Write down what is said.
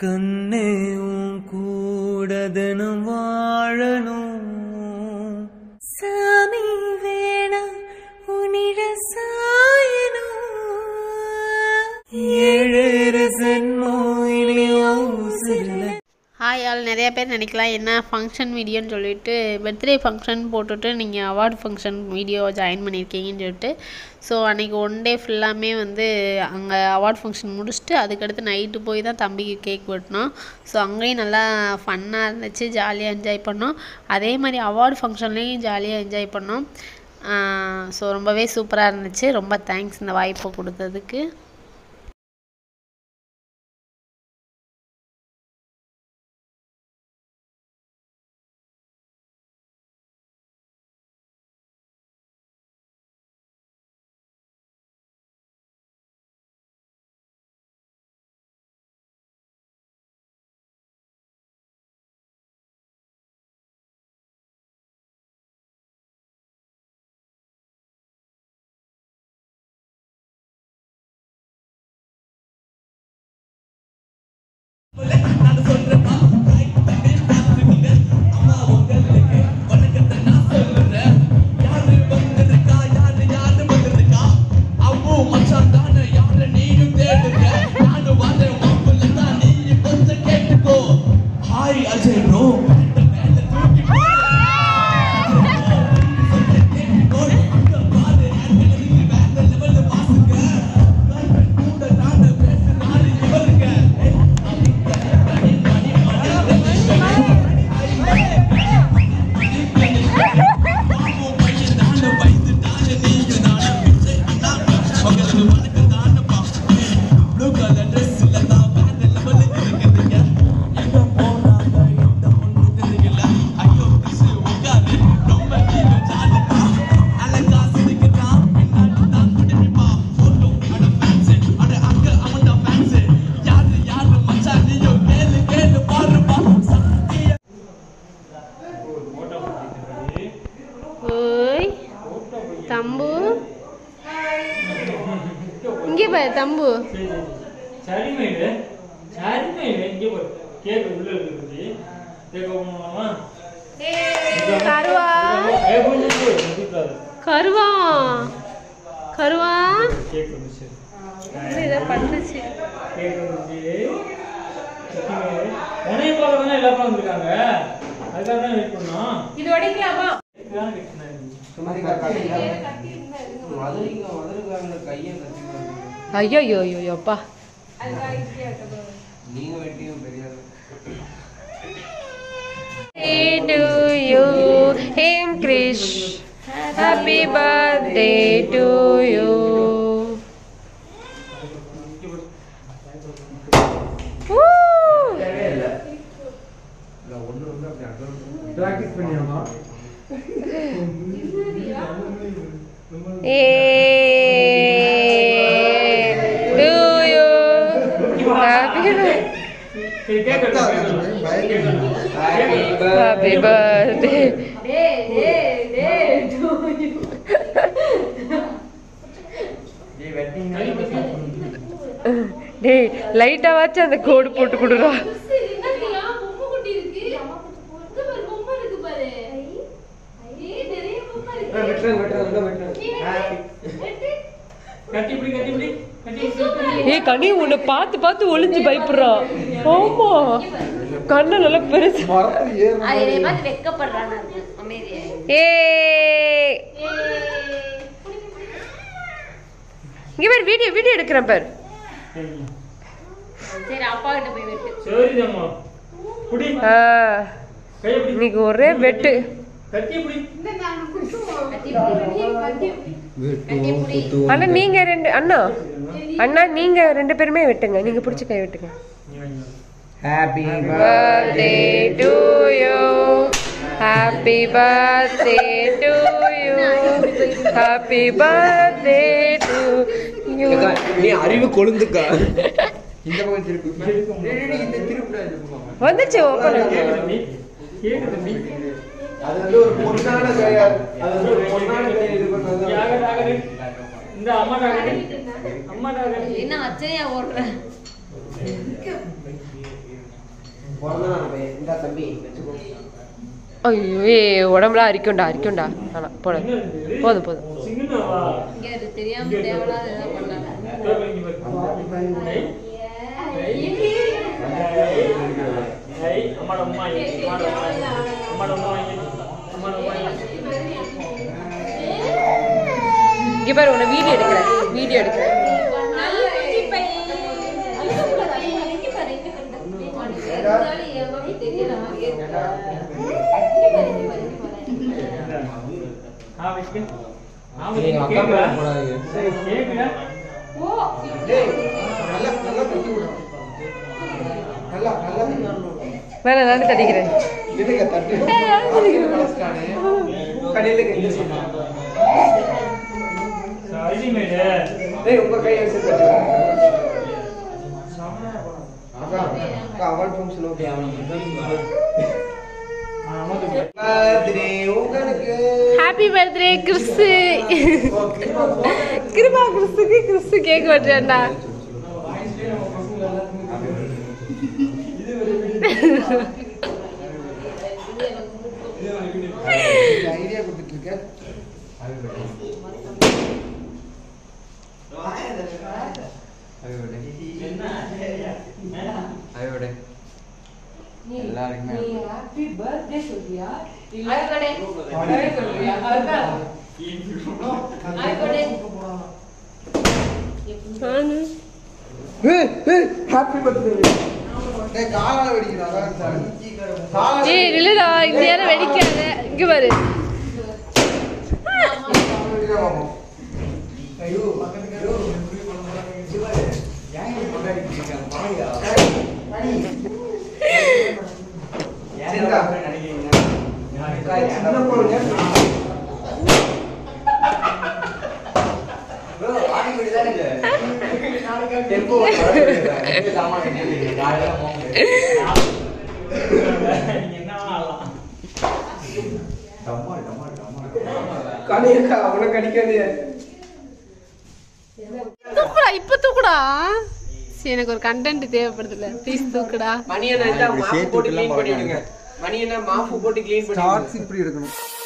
கண்ணே உன் கூட தினம் வாழணும் சாமி வேணாம் உன்னிட சாயணும் ஏழேறு சென்மோ இனியோ சில ஹாய் ஆல் நிறைய பேர் நினைக்கலாம் என்ன ஃபங்க்ஷன் வீடியோன்னு சொல்லிட்டு பர்த்டே ஃபங்க்ஷன் போட்டுட்டு நீங்கள் அவார்டு ஃபங்க்ஷன் வீடியோ ஜாயின் பண்ணியிருக்கீங்கன்னு சொல்லிட்டு ஸோ அன்றைக்கி ஒன் டே ஃபுல்லாமே வந்து அங்கே அவார்ட் ஃபங்க்ஷன் முடிச்சுட்டு அதுக்கடுத்து நைட்டு போய் தான் தம்பிக்கு கேக் வெட்டினோம் ஸோ அங்கேயும் நல்லா ஃபன்னாக இருந்துச்சு ஜாலியாக என்ஜாய் பண்ணோம் அதே மாதிரி அவார்டு ஃபங்க்ஷன்லேயும் ஜாலியாக என்ஜாய் பண்ணோம் ஸோ ரொம்பவே சூப்பராக இருந்துச்சு ரொம்ப தேங்க்ஸ் இந்த வாய்ப்பை கொடுத்ததுக்கு ஹாய் அஜய் ப்ரோ ஓய் தம்பு இங்கே பாரு தம்பு சரிமையில சரிமையில இங்கே போய் கேக் உள்ள இருக்குது கேக் ஓபன் பண்ணலாமா கருவா ஏ கொஞ்சம் போய் நதிக்காது கருவா கருவா கேக் வந்துச்சு இதை பண்ணுச்சு கேக் வந்துச்சு உனைய பார்க்க தானே எல்லாரும் வந்திருக்காங்க அதுக்காக தான் வெயிட் பண்ணோம் இது உடைக்கலாமா இதுதான் கட்டினாங்க ஐயோ ஐயோ ஐயோ அப்பா to you, Him Krish. Happy birthday to you. Woo! Yay! To you. Happy birthday. சரி கேக் கட்டு Happy birthday. டேய் லைட்டா வச்சு அந்த கோடு போட்டு கொடுறா கட்டி பிடி கட்டி பிடி கட்டி பிடி ஏய் கனி உன்னை பார்த்து பார்த்து ஒளிஞ்சு பயப்படுறான் ஆமா கண்ணு நல்லா பெருசு ஏ இங்க பேர் வீடியோ வீடியோ எடுக்கிறேன் பார் சரி தம்மா புடி ஆ, கையை பிடி இன்னைக்கு ஒரே வெட்டு கட்டி பிடி அண்ணா நீங்க ரெண்டு அண்ணா அண்ணா நீங்க ரெண்டு பேருமே வெட்டுங்க நீங்க பிடிச்ச கை வெட்டுங்க happy birthday to you. Happy birthday to you. Happy birthday to you. நீ அறிவு கொழுந்துக்கா இந்த பக்கம் திருப்பி இந்த திருப்பி வந்துச்சு ஓப்பன் கேக்கு தம்பி கேக்கு தம்பி அது வந்து ஒரு பொண்ணான கையால் அது வந்து ஒரு பொண்ணான கை இது பண்ணது ஆகடு ஆகடு இந்த அம்மா ஆகடு அம்மா ஆகடு என்ன அச்சனையா ஓடுற ஐயோ ஏய், உடம்புலாம் அரிக்கும்டா அரிக்கும்டா வேணாம் போட போதும் போதும் சிங்கனாவா தெரியாம தேவையில்லாத ஏதாவது பண்ணாங்க அம்மாட அம்மா அம்மாட அம்மா அம்மாட அம்மா அம்மாட அம்மா இங்க பாரு உன்னை வீடியோ எடுக்கிறேன் வீடியோ எடுக்கிறேன் ஆ வைக்க ஆ ஏய், வைக்க அக்கா கேக்குதா மேல போடாதீங்க. சரி கேக்குதா வேற நானே தட்டிக்கிறேன் அல்டிமேட் உங்க கை வச்சு தட்டு. அக்கா, அக்கா, award function okay. Birthday உங்களுக்கு. ஹாப்பி பர்த்டே கிறிஸ்து கிருபா கிறிஸ்துக்கு கிறிஸ்து கேக் வெட்டுறேன்டா ஐடியா கொடுத்துட்டு இருக்க எல்லாருக்குமே ஹாப்பி பர்த்டே டேய் காலால வெடிக்கிறாரா காலால ஏய் நில்லுடா இந்த நேரம் வெடிக்காத இங்க பாரு ஐயோ ஐயோ சின்ன பொண்ணு டெம்போ என்ன ஆகலாம் கணிக்கா அவனை கணிக்காதே தூக்குடா இப்ப தூக்குடா சரி எனக்கு ஒரு கண்டென்ட் தேவைப்படுதுல ப்ளீஸ் தூக்குடா மணி என்ன மாஃபு போட்டு க்ளீன் பண்ணிடுங்க மணி என்ன மாஃபு போட்டு க்ளீன் பண்ணிடுங்க இப்படி எடுக்கணும்